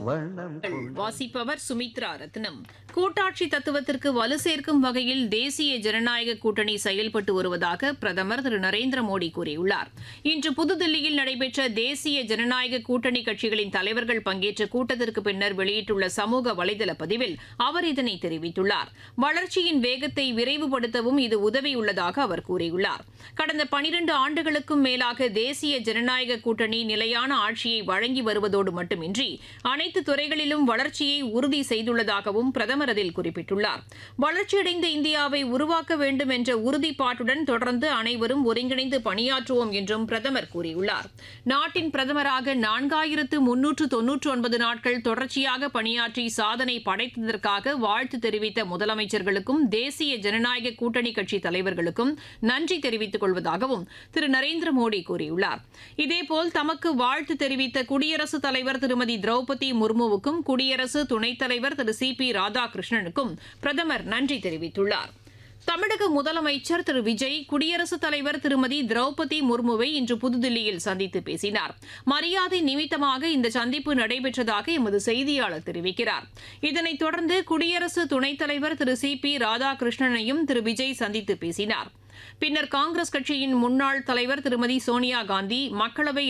வண்ணம் கொண்ட வாசிப்பவர் சுமித்ரா ரத்னம் கூட்டாட்சி தத்துவத்திற்கு வலு சேர்க்கும் வகையில் தேசிய ஜனநாயக கூட்டணி செயல்பட்டு வருவதாக பிரதமர் திரு நரேந்திர மோடி கூறியுள்ளார் இன்று புதுதில்லியில் நடைபெற்ற தேசிய ஜனநாயக கூட்டணி கட்சிகளின் தலைவர்கள் பங்கேற்ற கூட்டத்திற்கு பின்னர் வெளியிட்டுள்ள சமூக வலைதள பதிவில் அவர் இதனை தெரிவித்துள்ளார் வளர்ச்சியின் வேகத்தை விரைவுபடுத்தவும் இது உதவியுள்ளதாக அவர் கூறியுள்ளார் கடந்த பனிரண்டு ஆண்டுகளுக்கும் மேலாக தேசிய ஜனநாயக கூட்டணி நிலையான ஆட்சியை வழங்கி வருவதோடு மட்டுமின்றி அனைத்து துறைகளிலும் வளர்ச்சியை உறுதி செய்துள்ளதாகவும் பிரதமர் அதில் குறிப்பிட்டுள்ளார் வளர்ச்சியடைந்த இந்தியாவை உருவாக்க வேண்டும் என்ற உறுதிப்பாட்டுடன் தொடர்ந்து அனைவரும் ஒருங்கிணைந்து பணியாற்றுவோம் என்றும் பிரதமர் கூறியுள்ளார் நாட்டின் பிரதமராக நான்காயிரத்து முன்னூற்று தொன்னூற்று ஒன்பது நாட்கள் தொடர்ச்சியாக பணியாற்றி சாதனை படைத்ததற்காக வாழ்த்து தெரிவித்த முதலமைச்சர்களுக்கும் தேசிய ஜனநாயக கூட்டணி கட்சி தலைவர்களுக்கும் நன்றி தெரிவித்துக் கொள்வதாகவும் திரு நரேந்திர மோடி கூறியுள்ளார் இதேபோல் தமக்கு வாழ்த்து தெரிவித்த குடியரசுத் தலைவர் திருமதி திரௌபதி முர்முவுக்கும் குடியரசு துணைத் தலைவர் திரு சி பி ராதாகிருஷ்ணனுக்கும் பிரதமர் நன்றி தெரிவித்துள்ளார் தமிழக முதலமைச்சர் திரு விஜய் குடியரசுத் தலைவர் திருமதி திரௌபதி முர்முவை இன்று புதுதில்லியில் சந்தித்து பேசினார் மரியாதை நிமித்தமாக இந்த சந்திப்பு நடைபெற்றதாக எமது செய்தியாளர் தெரிவிக்கிறார் இதனைத் தொடர்ந்து குடியரசு துணைத் தலைவர் திரு சி பி ராதாகிருஷ்ணனையும் திரு விஜய் சந்தித்து பேசினார் பின்னர் காங்கிரஸ் கட்சியின் முன்னாள் தலைவர் திருமதி சோனியா காந்தி மக்களவை